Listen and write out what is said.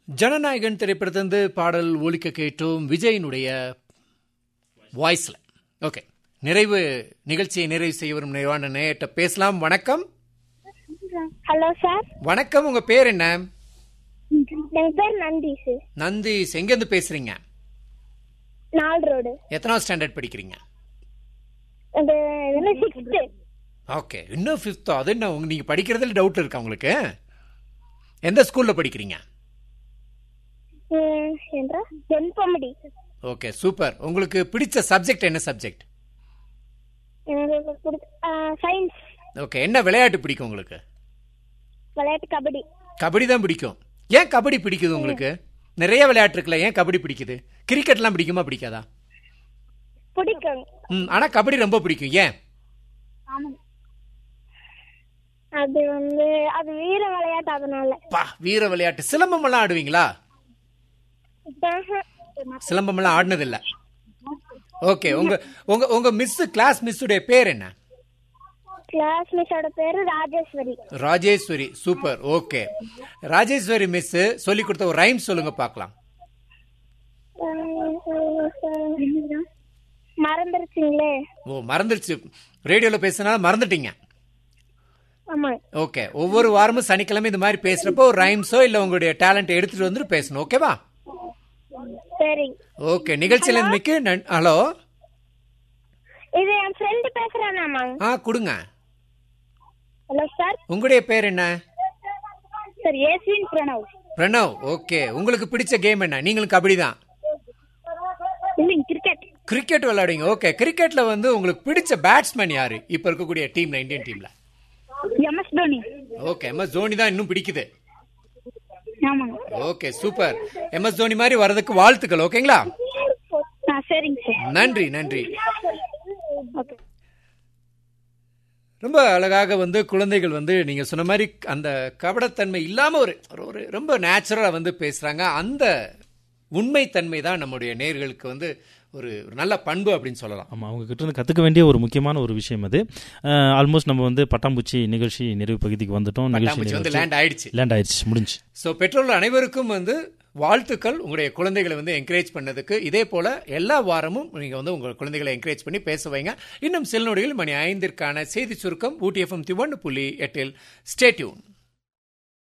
ஜனநாயகன் திரைப்படத்திலிருந்து பாடல் ஒலிக்க கேட்டோம் விஜயினுடைய வாய்ஸ்ல ஓகே நிறைவு நிகழ்ச்சியை நிறைவு செய்ய வரும் நிறைவான நேயர்கிட்ட பேசலாம் வணக்கம் ஹலோ சார் வணக்கம் உங்க பேர் என்ன என் பேர் நந்தீஷ் நந்தீஷ் எங்கேருந்து பேசுறீங்க நாலு ரோடு எத்தனாவது ஸ்டாண்டர்ட் படிக்கிறீங்க அது இதெல்லாம் சிக்ஸ்த்து ஓகே இன்னும் ஃபிஃப்த்தோ அது என்ன உங்க நீங்க படிக்கிறதுல டவுட் இருக்கா உங்களுக்கு எந்த ஸ்கூல்ல படிக்கிறீங்க என்றா வெண்பொம்படி ஓகே சூப்பர் உங்களுக்கு பிடிச்ச சப்ஜெக்ட் என்ன சப்ஜெக்ட் எனக்கு பிடிச்ச சயின்ஸ் ஓகே என்ன விளையாட்டு பிடிக்கும் உங்களுக்கு விளையாட்டு கபடி கபடி தான் பிடிக்கும் ஏன் கபடி பிடிக்குது உங்களுக்கு நிறைய விளையாட்டு இருக்குல்ல ஏன் கபடி பிடிக்குது கிரிக்கெட்லாம் பிடிக்குமா பிடிக்காதா பிடிக்கும் ம் ஆனா கபடி ரொம்ப பிடிக்கும் ஏன் அது வந்து அது வீர விளையாட்டு அதனால பா வீர விளையாட்டு சிலம்பம் எல்லாம் ஆடுவீங்களா சிலம்பம் எல்லாம் ஆடினது இல்ல ஓகே உங்க உங்க உங்க மிஸ் கிளாஸ் மிஸ்ஸுடைய பேர் என்ன கிளாஸ் மிஸ்ஸோட பேரு Rajeswari Rajeswari super okay Rajeswari miss சொல்லி கொடுத்த ஒரு ரைம் சொல்லுங்க பார்க்கலாம் மறந்துருச்சுங்களே ஓ மறந்துருச்சு ரேடியோல பேசினால மறந்துட்டீங்க ஆமா ஓகே ஒவ்வொரு வாரமும் சனிக்கிழமை இந்த மாதிரி பேசுறப்போ ஒரு ரைம்ஸோ இல்ல உங்களுடைய டேலண்ட் எடுத்துட்டு வந்துட்டு பேசணும் ஓகேவா சரி ஓகே நிகழ்ச்சியில இருந்து மிக்க நன்- ஹலோ இது என் ஃப்ரெண்டு பேசுறானாமா ஆ கொடுங்க ஹலோ சார் உங்களுடைய பேர் என்ன சார் ஏஸ்வின் பிரணவ் பிரணவ் ஓகே உங்களுக்கு பிடிச்ச கேம் என்ன நீங்களும் கபடி தான் இல்லைங்க கிரிக்கெட் கிரிக்கெட் விளையாடுவீங்க ஓகே கிரிக்கெட்ல வந்து உங்களுக்கு பிடிச்ச பேட்ஸ்மேன் யாரு இப்ப இருக்கக்கூடிய டீம்ல இந்தியன் டீம்ல M S Dhoni okay M S Dhoni தான் இன்னும் பிடிக்குது ஆமாங்க ஓகே சூப்பர் எம்எஸ் தோனி மாதிரி வர்றதுக்கு வாழ்த்துக்கள் ஓகேங்களா ஆ சரிங்க சார் நன்றி நன்றி ஓகே ரொம்ப அழகாக வந்து குழந்தைகள் வந்து நீங்க சொன்ன மாதிரி அந்த கபடத்தன்மை இல்லாம ஒரு ஒரு- ஒரு ரொம்ப நேச்சுரலா வந்து பேசுறாங்க அந்த உண்மைத்தன்மை தான் நம்முடைய நேர்களுக்கு வந்து ஒரு ஒரு நல்ல பண்பு அப்படின்னு சொல்லலாம் ஆமாம் அவங்க கிட்ட இருந்து கற்றுக்க வேண்டிய ஒரு முக்கியமான ஒரு விஷயம் அது ஆல்மோஸ்ட் நம்ம வந்து பட்டாம்பூச்சி நிகழ்ச்சி நிறைவு பகுதிக்கு வந்துட்டோம் பட்டாம்பூச்சி வந்து லேண்ட் ஆயிடுச்சு லேண்ட் ஆயிடுச்சு முடிஞ்சு ஸோ பெற்றோர்கள் அனைவருக்கும் வந்து வாழ்த்துக்கள் உங்களுடைய குழந்தைகளை வந்து என்கரேஜ் பண்ணதுக்கு இதே போல எல்லா வாரமும் நீங்க வந்து உங்கள் குழந்தைகளை என்கரேஜ் பண்ணி பேச வைங்க இன்னும் சில நொடிகள் மணி ஐந்திற்கான செய்தி சுருக்கம் ஊட்டி எஃப்எம் ஒன்று புள்ளி எட்டில் ஸ்டேட்யூன்